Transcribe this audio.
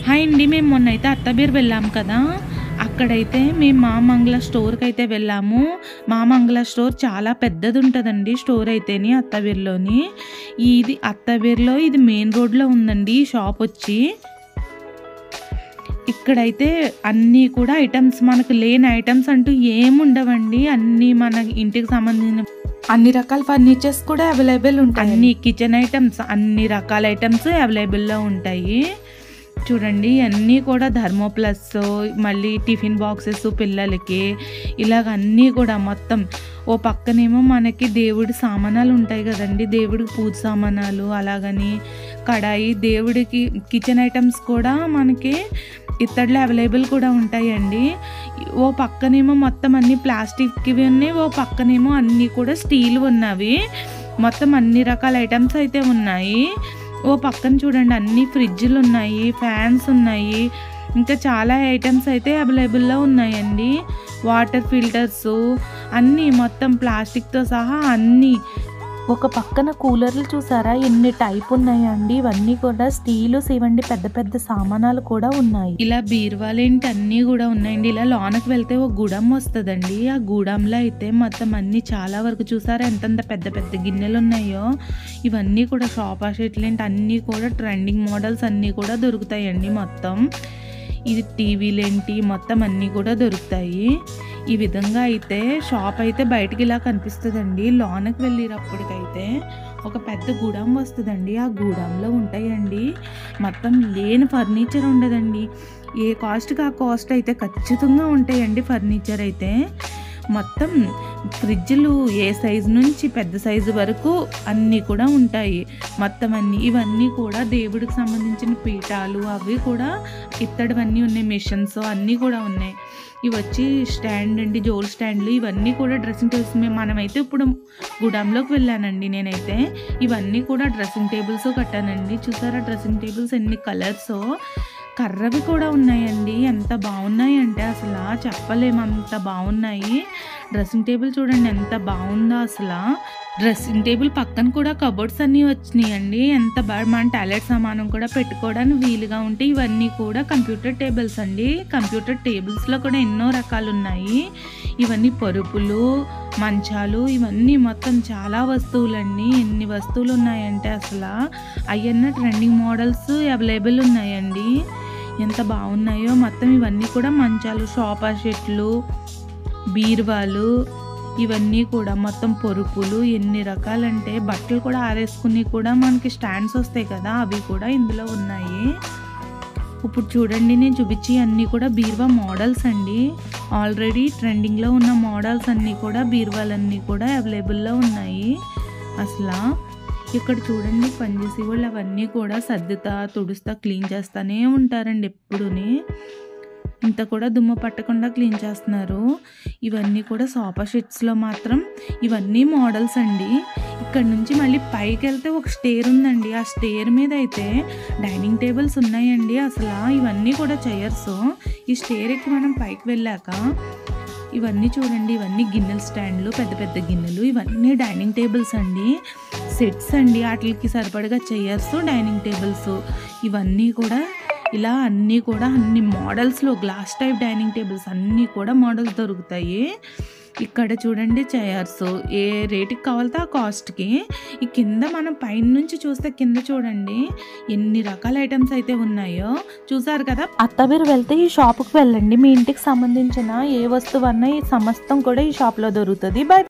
hi అండి మేము మొన్న అయితే అత్తబీర్ వెళ్ళాం కదా అక్కడైతే మేము మా మంగళ స్టోర్కి అయితే వెళ్ళాము మా మంగళ స్టోర్ చాలా పెద్దది ఉంటుందండి స్టోర్ అయితేని అత్తబీర్లోని ఇది అత్తబీర్లో ఇది మెయిన్ రోడ్లో ఉందండి ఈ షాప్ వచ్చి ఇక్కడైతే అన్నీ కూడా ఐటమ్స్ మనకు లేని ఐటమ్స్ అంటూ ఏముండవండి అన్నీ మన ఇంటికి సంబంధించిన అన్ని రకాల ఫర్నిచర్స్ కూడా అవైలబుల్ ఉంటాయి అన్ని కిచెన్ ఐటమ్స్ అన్ని రకాల ఐటమ్స్ అవైలబుల్లో ఉంటాయి చూడండి అన్నీ కూడా ధర్మో ప్లస్ మళ్ళీ టిఫిన్ బాక్సెస్ పిల్లలకి ఇలాగ అన్నీ కూడా మొత్తం ఓ పక్కనేమో మనకి దేవుడి సామానాలు ఉంటాయి కదండి దేవుడికి పూజ సామానాలు అలాగని కడాయి దేవుడికి కిచెన్ ఐటమ్స్ కూడా మనకి ఇత్తడిలో అవైలబుల్ కూడా ఉంటాయండి ఓ పక్కనేమో మొత్తం అన్ని ప్లాస్టిక్వి ఉన్నాయి ఓ పక్కనేమో అన్నీ కూడా స్టీల్ ఉన్నవి మొత్తం అన్ని రకాల ఐటమ్స్ అయితే ఉన్నాయి ఓ పక్కన చూడండి అన్ని ఫ్రిడ్జ్లు ఉన్నాయి ఫ్యాన్స్ ఉన్నాయి ఇంకా చాలా ఐటమ్స్ అయితే అవైలబుల్లో ఉన్నాయండి వాటర్ ఫిల్టర్స్ అన్నీ మొత్తం ప్లాస్టిక్తో సహా అన్నీ ఒక పక్కన కూలర్లు చూసారా ఎన్ని టైప్ ఉన్నాయండి ఇవన్నీ కూడా స్టీల్ ఇవ్వండి పెద్ద పెద్ద సామానాలు కూడా ఉన్నాయి ఇలా బీరువాలేంటి అన్నీ కూడా ఉన్నాయండి ఇలా లోనకి వెళ్తే ఒక గుడం వస్తుందండి ఆ గుడంలో అయితే మొత్తం అన్నీ చాలా వరకు చూసారా ఎంతంత పెద్ద పెద్ద గిన్నెలు ఉన్నాయో ఇవన్నీ కూడా సోఫా సెట్లేంటి అన్నీ కూడా ట్రెండింగ్ మోడల్స్ అన్నీ కూడా దొరుకుతాయండి మొత్తం ఇది టీవీలేంటి మొత్తం అన్నీ కూడా దొరుకుతాయి ఈ విధంగా అయితే షాప్ అయితే బయటికి ఇలా కనిపిస్తుందండి లోనకి వెళ్ళేటప్పటికైతే ఒక పెద్ద గూడెం వస్తుందండి ఆ గూడెంలో ఉంటాయండి మొత్తం లేని ఫర్నిచర్ ఉండదండి ఏ కాస్ట్కి ఆ కాస్ట్ అయితే ఖచ్చితంగా ఉంటాయండి ఫర్నిచర్ అయితే మొత్తం ఫ్రిడ్జ్లు ఏ సైజు నుంచి పెద్ద సైజు వరకు అన్నీ కూడా ఉంటాయి మొత్తం అన్నీ ఇవన్నీ కూడా దేవుడికి సంబంధించిన పీఠాలు అవి కూడా ఇత్తడివన్నీ ఉన్నాయి మిషన్స్ అన్నీ కూడా ఉన్నాయి ఇవి వచ్చి స్టాండ్ అండి జోల్ స్టాండ్లు ఇవన్నీ కూడా డ్రెస్సింగ్ టేబుల్స్ మేము మనమైతే ఇప్పుడు గుడాంలోకి వెళ్ళానండి నేనైతే ఇవన్నీ కూడా డ్రెస్సింగ్ టేబుల్స్ కట్టానండి చూసారా డ్రెస్సింగ్ టేబుల్స్ ఎన్ని కలర్స్ కర్రవి కూడా ఉన్నాయండి ఎంత బాగున్నాయి అంటే అసలు చెప్పలేము అంత బాగున్నాయి డ్రెస్సింగ్ టేబుల్ చూడండి ఎంత బాగుందో అసలు డ్రెస్సింగ్ టేబుల్ పక్కన కూడా కబోర్డ్స్ అన్నీ వచ్చినాయండి ఎంత బాగా మన టాయిలెట్ సామానం కూడా పెట్టుకోవడానికి వీలుగా ఉంటే ఇవన్నీ కూడా కంప్యూటర్ టేబుల్స్ అండి కంప్యూటర్ టేబుల్స్లో కూడా ఎన్నో రకాలు ఉన్నాయి ఇవన్నీ పరుపులు మంచాలు ఇవన్నీ మొత్తం చాలా వస్తువులండి ఎన్ని వస్తువులు ఉన్నాయంటే అసలు అవన్నీ ట్రెండింగ్ మోడల్స్ అవైలబుల్ ఉన్నాయండి ఎంత బాగున్నాయో మొత్తం ఇవన్నీ కూడా మంచాలు సోఫా సెట్లు బీరువాలు ఇవన్నీ కూడా మొత్తం పొరుపులు ఎన్ని రకాలంటే బట్టలు కూడా ఆరేసుకుని కూడా మనకి స్టాండ్స్ వస్తాయి కదా అవి కూడా ఇందులో ఉన్నాయి ఇప్పుడు చూడండి నేను చూపించి అన్నీ కూడా బీరువా మోడల్స్ అండి ఆల్రెడీ ట్రెండింగ్లో ఉన్న మోడల్స్ అన్నీ కూడా బీరువాలన్నీ కూడా అవైలబుల్లో ఉన్నాయి అసలు ఇక్కడ చూడండి పనిచేసే వాళ్ళు అవన్నీ కూడా సర్దుతా తుడుస్తా క్లీన్ చేస్తానే ఉంటారండి ఎప్పుడుని ఇంత కూడా దుమ్ము పట్టకుండా క్లీన్ చేస్తున్నారు ఇవన్నీ కూడా సోఫా షీట్స్లో మాత్రం ఇవన్నీ మోడల్స్ అండి ఇక్కడ నుంచి మళ్ళీ పైకి వెళ్తే ఒక స్టేర్ ఉందండి ఆ స్టేర్ మీద అయితే డైనింగ్ టేబుల్స్ ఉన్నాయండి అసలు ఇవన్నీ కూడా చైర్స్ ఈ స్టేర్ ఎక్కి మనం పైకి వెళ్ళాక ఇవన్నీ చూడండి ఇవన్నీ గిన్నెల స్టాండ్లు పెద్ద పెద్ద గిన్నెలు ఇవన్నీ డైనింగ్ టేబుల్స్ అండి సెట్స్ అండి వాటికి సరిపడగా చైర్స్ డైనింగ్ టేబుల్స్ ఇవన్నీ కూడా ఇలా అన్నీ కూడా అన్ని మోడల్స్లో గ్లాస్ టైప్ డైనింగ్ టేబుల్స్ అన్నీ కూడా మోడల్స్ దొరుకుతాయి ఇక్కడ చూడండి చైర్స్ ఏ రేటుకి కావాలితే ఆ కాస్ట్కి ఈ కింద మనం పైన నుంచి చూస్తే కింద చూడండి ఎన్ని రకాల ఐటమ్స్ అయితే ఉన్నాయో చూసారు కదా అత్తబీరు వెళ్తే ఈ షాప్కి వెళ్ళండి మీ ఇంటికి సంబంధించిన ఏ వస్తువు అన్నా ఈ సమస్తం కూడా ఈ షాప్లో దొరుకుతుంది బై